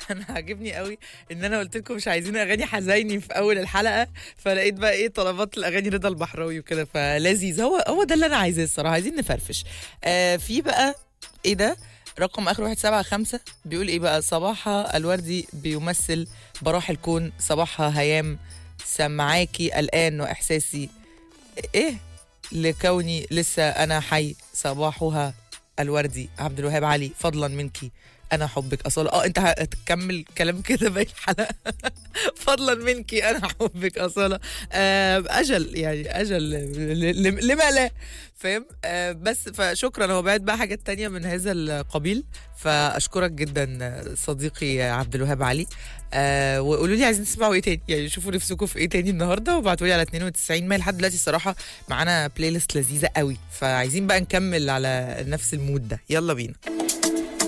انا عاجبني قوي ان انا قلت لكم مش عايزين اغاني حزيني في اول الحلقه فلقيت بقى ايه طلبات الاغاني رضا البحراوي وكده فلذيذ هو هو ده اللي انا عايزاه الصراحه عايزين نفرفش آه في بقى ايه ده رقم اخر واحد سبعة خمسة بيقول ايه بقى صباحها الوردي بيمثل براح الكون صباحها هيام سمعاكي الان واحساسي ايه لكوني لسه انا حي صباحها الوردي عبد الوهاب علي فضلا منك انا حبك اصاله اه انت هتكمل كلام كده باقي الحلقه فضلا منك انا حبك اصاله آه اجل يعني اجل ل- ل- لما لا فاهم آه بس فشكرا هو بعت بقى حاجات تانية من هذا القبيل فاشكرك جدا صديقي عبد الوهاب علي آه وقولوا لي عايزين تسمعوا ايه تاني يعني شوفوا نفسكم في ايه تاني النهارده وابعتوا لي على 92 مايل لحد دلوقتي الصراحه معانا بلاي ليست لذيذه قوي فعايزين بقى نكمل على نفس المود ده يلا بينا